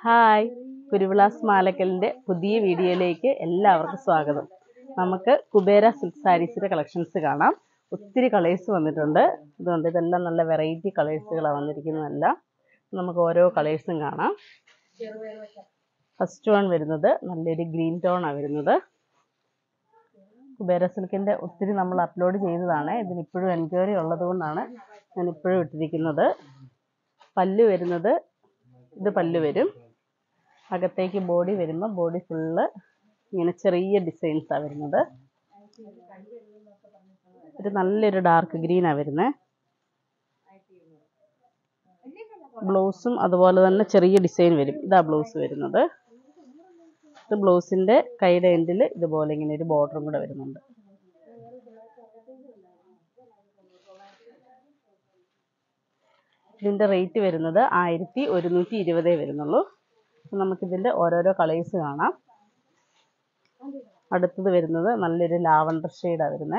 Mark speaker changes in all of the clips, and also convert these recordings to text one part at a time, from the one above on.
Speaker 1: hi കുരുവിളാസ് മാലക്കലിൻ്റെ പുതിയ വീഡിയോയിലേക്ക് എല്ലാവർക്കും സ്വാഗതം നമുക്ക് കുബേര സിൽക്ക് സാരീസിൻ്റെ കളക്ഷൻസ് കാണാം ഒത്തിരി കളേഴ്സ് വന്നിട്ടുണ്ട് ഇതുകൊണ്ട് ഇതെല്ലാം നല്ല വെറൈറ്റി കളേഴ്സുകളാണ് വന്നിരിക്കുന്നതെല്ലാം നമുക്ക് ഓരോ കളേഴ്സും കാണാം ഫസ്റ്റ് വൺ വരുന്നത് നല്ലൊരു ഗ്രീൻ ടോണാണ് വരുന്നത് കുബേര സിൽക്കിൻ്റെ ഒത്തിരി നമ്മൾ അപ്ലോഡ് ചെയ്തതാണ് ഇതിന് ഇപ്പോഴും എൻക്വയറി ഉള്ളത് കൊണ്ടാണ് ഞാൻ ഇപ്പോഴും ഇട്ടിരിക്കുന്നത് പല്ല് വരുന്നത് ഇത് പല്ല് വരും അകത്തേക്ക് ബോഡി വരുമ്പോൾ ബോഡി ഫുള്ള് ഇങ്ങനെ ചെറിയ ഡിസൈൻസാണ് വരുന്നത് ഒരു നല്ലൊരു ഡാർക്ക് ഗ്രീനാണ് വരുന്നത് ബ്ലൗസും അതുപോലെ തന്നെ ചെറിയ ഡിസൈൻ വരും ഇതാ ബ്ലൗസ് വരുന്നത് ഇത് ബ്ലൗസിൻ്റെ കൈയുടെ എൻഡിൽ ഇതുപോലെ ഇങ്ങനെ ഒരു ബോർഡറും കൂടെ വരുന്നുണ്ട് ഇതിൻ്റെ റേറ്റ് വരുന്നത് ആയിരത്തി ഒരുന്നൂറ്റി ഇരുപതേ വരുന്നുള്ളൂ അപ്പം നമുക്കിതിൻ്റെ ഓരോരോ കളേഴ്സ് കാണാം അടുത്തത് വരുന്നത് നല്ലൊരു ലാവണ്ടർ ഷെയ്ഡാണ് വരുന്നത്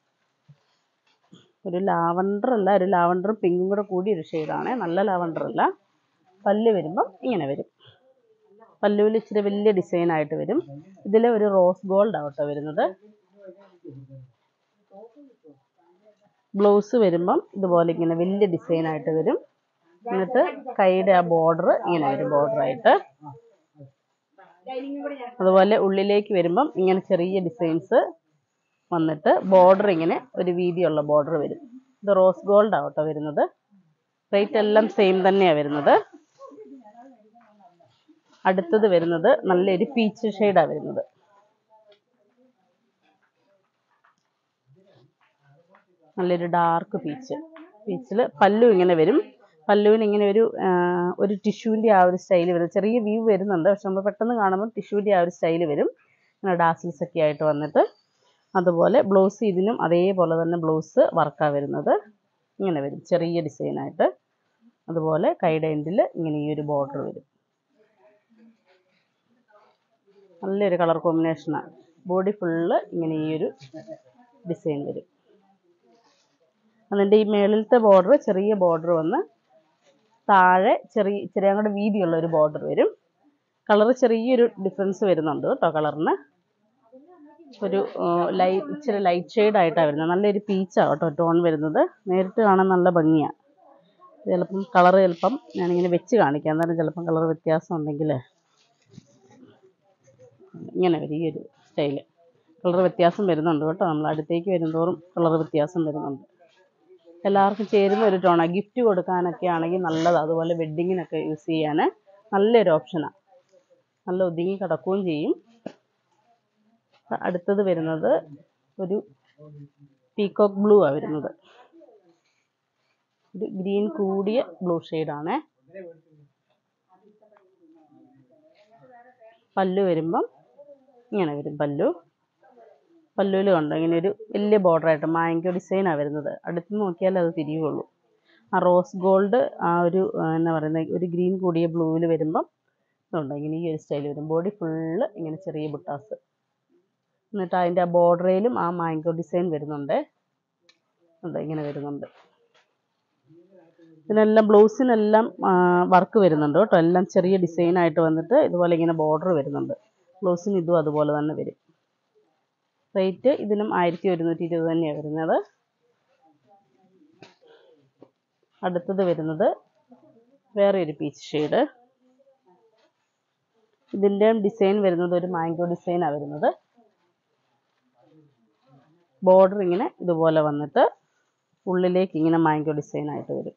Speaker 1: ഒരു ലാവണ്ടർ അല്ല ഒരു ലാവണ്ടറും പിങ്കും കൂടെ കൂടിയ ഒരു ഷെയ്ഡാണ് നല്ല ലാവണ്ടർ അല്ല പല്ല് വരുമ്പം ഇങ്ങനെ വരും പല്ലുവിൽ ഇച്ചിരി വലിയ ഡിസൈൻ ആയിട്ട് വരും ഇതിൽ ഒരു റോസ് ഗോൾഡ് ആവട്ടെ വരുന്നത് ബ്ലൗസ് വരുമ്പം ഇതുപോലെ ഇങ്ങനെ വലിയ ഡിസൈൻ ആയിട്ട് വരും എന്നിട്ട് കൈയുടെ ആ ബോർഡർ ഇങ്ങനെ വരും border ആയിട്ട് അതുപോലെ ഉള്ളിലേക്ക് വരുമ്പം ഇങ്ങനെ ചെറിയ ഡിസൈൻസ് വന്നിട്ട് ബോർഡർ ഇങ്ങനെ ഒരു വീതിയുള്ള ബോർഡർ വരും ഇത് റോസ് ഗോൾഡ് ആവട്ടെ വരുന്നത് റേറ്റ് എല്ലാം സെയിം തന്നെയാണ് വരുന്നത് അടുത്തത് വരുന്നത് നല്ലൊരു പീച്ച് ഷെയ്ഡാണ് വരുന്നത് നല്ലൊരു ഡാർക്ക് പീച്ച് പീച്ചിൽ പല്ലു ഇങ്ങനെ വരും പല്ലുവിന് ഇങ്ങനെ ഒരു ആ, ഒരു ടിഷ്യൂവിൻ്റെ ആ ഒരു സ്റ്റൈൽ വരും ചെറിയ വ്യൂ വരുന്നുണ്ട് പക്ഷെ നമ്മൾ പെട്ടെന്ന് കാണുമ്പോൾ ടിഷ്യൂവിൻ്റെ ആ ഒരു സ്റ്റൈൽ വരും ഇങ്ങനെ ഡാസിൽസ് ഒക്കെ ആയിട്ട് വന്നിട്ട് അതുപോലെ ബ്ലൗസ് ഇതിനും അതേപോലെ തന്നെ ബ്ലൗസ് വർക്കാണ് വരുന്നത് ഇങ്ങനെ വരും ചെറിയ ഡിസൈനായിട്ട് അതുപോലെ കൈയുടെ എൻഡിൽ ഇങ്ങനെ ഈ ഒരു ബോർഡർ വരും നല്ലൊരു കളർ കോമ്പിനേഷനാണ് ബോഡി ഫുള്ള് ഇങ്ങനെ ഈ ഒരു ഡിസൈൻ വരും അതിൻ്റെ ഈ മേളിലത്തെ ബോർഡർ ചെറിയ ബോർഡർ വന്ന് താഴെ ചെറിയ ചെറിയ അങ്ങോട്ട് വീതിയുള്ള ഒരു ബോർഡർ വരും കളർ ചെറിയൊരു ഡിഫറൻസ് വരുന്നുണ്ട് കേട്ടോ കളറിന് ഒരു ലൈറ്റ് ഇച്ചിരി ലൈറ്റ് ഷെയ്ഡ് ആയിട്ടാണ് വരുന്നത് നല്ലൊരു പീച്ചാണ് കേട്ടോ ടോൺ വരുന്നത് നേരിട്ട് കാണാൻ നല്ല ഭംഗിയാണ് ചിലപ്പം കളർ ചിലപ്പം ഞാനിങ്ങനെ വെച്ച് കാണിക്കാം അന്നേരം ചിലപ്പം കളർ വ്യത്യാസം ഉണ്ടെങ്കിൽ ഇങ്ങനെ വരും ഈ ഒരു സ്റ്റൈല് കളർ വ്യത്യാസം വരുന്നുണ്ട് കേട്ടോ നമ്മൾ അടുത്തേക്ക് വരുന്തോറും കളർ വ്യത്യാസം വരുന്നുണ്ട് എല്ലാവർക്കും ചേരുന്ന ഒരു ടോണാണ് ഗിഫ്റ്റ് കൊടുക്കാനൊക്കെ ആണെങ്കിൽ നല്ലതാണ് അതുപോലെ വെഡ്ഡിങ്ങിനൊക്കെ യൂസ് ചെയ്യാൻ നല്ലൊരു ഓപ്ഷനാണ് നല്ല ഒതുങ്ങി കിടക്കുകയും ചെയ്യും അടുത്തത് വരുന്നത് ഒരു പീകോക്ക് ബ്ലൂ ആണ് വരുന്നത് ഒരു ഗ്രീൻ കൂടിയ ബ്ലൂ ഷെയ്ഡാണേ പല്ലു വരുമ്പം ഇങ്ങനെ വരും പല്ലു പല്ലുവിൽ കണ്ടോ ഇങ്ങനെ ഒരു വലിയ ബോർഡറായിട്ട് മാങ്കോ ഡിസൈനാണ് വരുന്നത് അടുത്ത് നോക്കിയാൽ അത് തിരിയുള്ളൂ ആ റോസ് ഗോൾഡ് ആ ഒരു ആ, എന്നാ പറയുന്നത് ഒരു ഗ്രീൻ കൂടിയ ബ്ലൂവിൽ വരുമ്പം ഇതുണ്ടോ ഇങ്ങനെ ഈ ഒരു സ്റ്റൈൽ വരും ബോഡി ഫുള്ള് ഇങ്ങനെ ചെറിയ ബുട്ടാസ് എന്നിട്ട് അതിൻ്റെ ആ ബോർഡറിലും ആ മാങ്കോ ഡിസൈൻ വരുന്നുണ്ട് ഉണ്ട് ഇങ്ങനെ വരുന്നുണ്ട് ഇതിനെല്ലാം ബ്ലൗസിനെല്ലാം വർക്ക് വരുന്നുണ്ട് കേട്ടോ എല്ലാം ചെറിയ ഡിസൈൻ ആയിട്ട് വന്നിട്ട് ഇതുപോലെ ഇങ്ങനെ ബോർഡർ വരുന്നുണ്ട് ബ്ലൗസിന് ഇതും അതുപോലെ തന്നെ വരും റേറ്റ് ഇതിനും ആയിരത്തി ഒരുന്നൂറ്റി ഇരുപത് തന്നെയാണ് വരുന്നത് അടുത്തത് വരുന്നത് വേറെ ഒരു പീച്ച് ഷെയ്ഡ് ഇതിൻ്റെ ഡിസൈൻ വരുന്നത് ഒരു മാംഗോ ഡിസൈനാണ് വരുന്നത് ബോർഡർ ഇങ്ങനെ ഇതുപോലെ വന്നിട്ട് ഉള്ളിലേക്ക് ഇങ്ങനെ മാംഗോ ഡിസൈൻ ആയിട്ട് വരും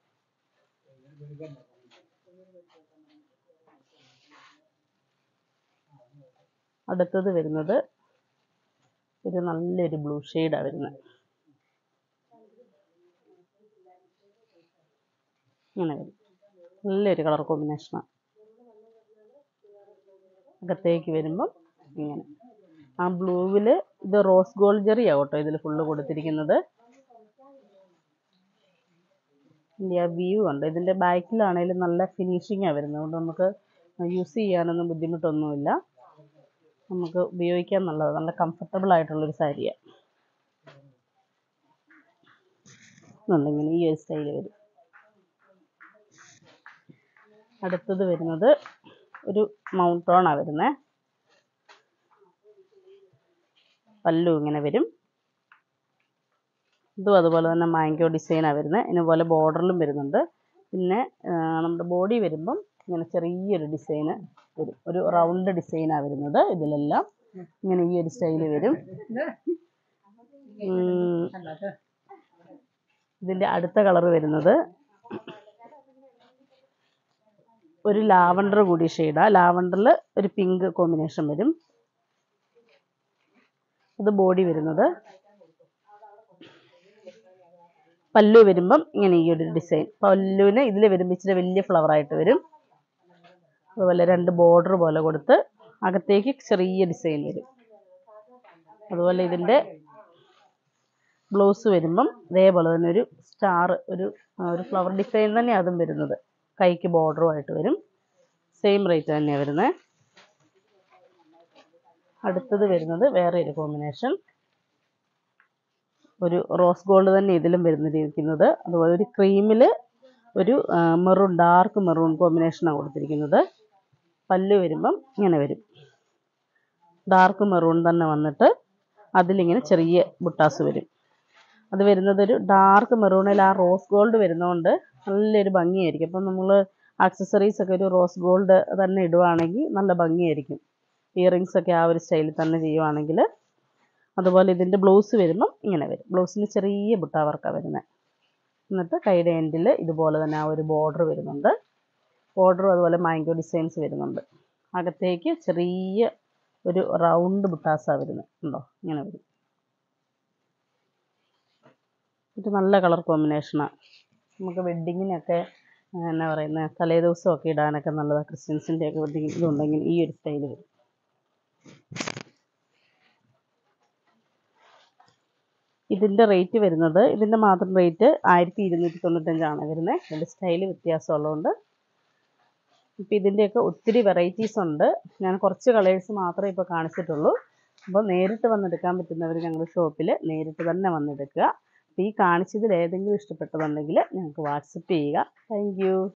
Speaker 1: അടുത്തത് വരുന്നത് ഒരു നല്ലൊരു ബ്ലൂ ഷെയ്ഡാണ് വരുന്നത് ഇങ്ങനെ വരും നല്ലൊരു കളർ കോമ്പിനേഷനാണ് അകത്തേക്ക് വരുമ്പം ഇങ്ങനെ ആ ബ്ലൂവിൽ ഇത് റോസ് ഗോൾഡ് ജെറിയാണ് കേട്ടോ ഇതിൽ ഫുള്ള് കൊടുത്തിരിക്കുന്നത് ഇതിൻ്റെ ആ വ്യൂ ഉണ്ട് ഇതിൻ്റെ ബാക്കിലാണെങ്കിലും നല്ല ഫിനിഷിങ്ങാണ് വരുന്നത് അതുകൊണ്ട് നമുക്ക് യൂസ് ചെയ്യാനൊന്നും ബുദ്ധിമുട്ടൊന്നുമില്ല നമുക്ക് ഉപയോഗിക്കാൻ നല്ലത് നല്ല കംഫർട്ടബിൾ ആയിട്ടുള്ളൊരു സാരിയാണ് ഇങ്ങനെ ഈ ഒരു സ്റ്റൈൽ വരും അടുത്തത് വരുന്നത് ഒരു മൗണ്ടോണാണ് വരുന്നത് പല്ലു ഇങ്ങനെ വരും ഇതും അതുപോലെ തന്നെ മാങ്കോ ഡിസൈനാണ് വരുന്നത് ഇതുപോലെ ബോർഡറിലും വരുന്നുണ്ട് പിന്നെ ആ, നമ്മുടെ ബോഡി വരുമ്പം ഇങ്ങനെ ചെറിയൊരു ഡിസൈന് വരും ഒരു റൗണ്ട് ഡിസൈനാണ് വരുന്നത് ഇതിലെല്ലാം ഇങ്ങനെ ഈ ഒരു സ്റ്റൈല് വരും ഉം, ഇതിൻ്റെ അടുത്ത കളർ വരുന്നത് ഒരു ലാവണ്ടർ കൂടി ഷെയ്ഡാണ് ലാവണ്ടറിൽ ഒരു പിങ്ക് കോമ്പിനേഷൻ വരും ഇത് ബോഡി വരുന്നത് പല്ലു വരുമ്പം ഇങ്ങനെ ഈ ഒരു ഡിസൈൻ പല്ലുവിന് ഇതിൽ വരുമ്പോൾ ഇച്ചിരി വലിയ flower ആയിട്ട് വരും അതുപോലെ രണ്ട് ബോർഡർ പോലെ കൊടുത്ത് അകത്തേക്ക് ചെറിയ ഡിസൈൻ വരും അതുപോലെ ഇതിൻ്റെ ബ്ലൗസ് വരുമ്പം ഇതേപോലെ തന്നെ ഒരു സ്റ്റാർ ഒരു ആ, ഒരു ഫ്ലവർ ഡിസൈൻ തന്നെ അതും വരുന്നത് കൈക്ക് ബോർഡറുമായിട്ട് വരും സെയിം റേറ്റ് തന്നെയാണ് വരുന്നത് അടുത്തത് വരുന്നത് വേറെ ഒരു കോമ്പിനേഷൻ ഒരു റോസ് ഗോൾഡ് തന്നെ ഇതിലും വരുന്നിരിക്കുന്നത് അതുപോലെ ഒരു ക്രീമിൽ ഒരു മെറൂൺ ഡാർക്ക് മെറൂൺ കോമ്പിനേഷനാണ് കൊടുത്തിരിക്കുന്നത് പല്ല് വരുമ്പം ഇങ്ങനെ വരും ഡാർക്ക് മെറൂൺ തന്നെ വന്നിട്ട് അതിലിങ്ങനെ ചെറിയ ബുട്ടാസ് വരും അത് വരുന്നത് ഒരു ഡാർക്ക് മെറൂണിൽ ആ റോസ് ഗോൾഡ് വരുന്നതുകൊണ്ട് നല്ലൊരു ഭംഗിയായിരിക്കും അപ്പം നമ്മൾ ആക്സസറീസ് ഒക്കെ ഒരു റോസ് ഗോൾഡ് തന്നെ ഇടുവാണെങ്കിൽ നല്ല ഭംഗിയായിരിക്കും ഇയറിങ്സ് ഒക്കെ ആ ഒരു സ്റ്റൈലിൽ തന്നെ ചെയ്യുവാണെങ്കിൽ അതുപോലെ ഇതിൻ്റെ ബ്ലൗസ് വരുമ്പം ഇങ്ങനെ വരും ബ്ലൗസിന് ചെറിയ ബുട്ട വർക്കാണ് വരുന്നത് എന്നിട്ട് കൈയുടെ എൻഡിൽ ഇതുപോലെ തന്നെ ആ ഒരു ബോർഡർ വരുന്നുണ്ട് ബോർഡറും അതുപോലെ മാംഗോ ഡിസൈൻസ് വരുന്നുണ്ട് അകത്തേക്ക് ചെറിയ ഒരു റൗണ്ട് ബുട്ടാസാണ് വരുന്നത് ഉണ്ടോ ഇങ്ങനെ വരും ഇത് നല്ല കളർ കോമ്പിനേഷനാണ് നമുക്ക് വെഡ്ഡിങ്ങിനൊക്കെ എന്നാ പറയുന്നത് തലേ ദിവസമൊക്കെ ഇടാനൊക്കെ നല്ലതാണ് ക്രിസ്ത്യൻസിൻ്റെ ഒക്കെ വെഡ്ഡിങ് ഇതുണ്ടെങ്കിൽ ഈ ഒരു സ്റ്റൈൽ വരും ഇതിൻ്റെ റേറ്റ് വരുന്നത് ഇതിൻ്റെ മാത്രം റേറ്റ് ആയിരത്തി ഇരുന്നൂറ്റി തൊണ്ണൂറ്റഞ്ചാണ് വരുന്നത് ഇതിൻ്റെ സ്റ്റൈൽ വ്യത്യാസമുള്ളതുകൊണ്ട് ഇപ്പോൾ ഇതിൻ്റെയൊക്കെ ഒത്തിരി വെറൈറ്റീസ് ഉണ്ട് ഞാൻ കുറച്ച് കളേഴ്സ് മാത്രമേ ഇപ്പോൾ കാണിച്ചിട്ടുള്ളൂ അപ്പോൾ നേരിട്ട് വന്നെടുക്കാൻ പറ്റുന്നവർ ഞങ്ങളുടെ ഷോപ്പിൽ നേരിട്ട് തന്നെ വന്നെടുക്കുക അപ്പോൾ ഈ കാണിച്ചതിൽ ഏതെങ്കിലും ഇഷ്ടപ്പെട്ടതുണ്ടെങ്കിൽ ഞങ്ങൾക്ക് വാട്സപ്പ് ചെയ്യുക താങ്ക്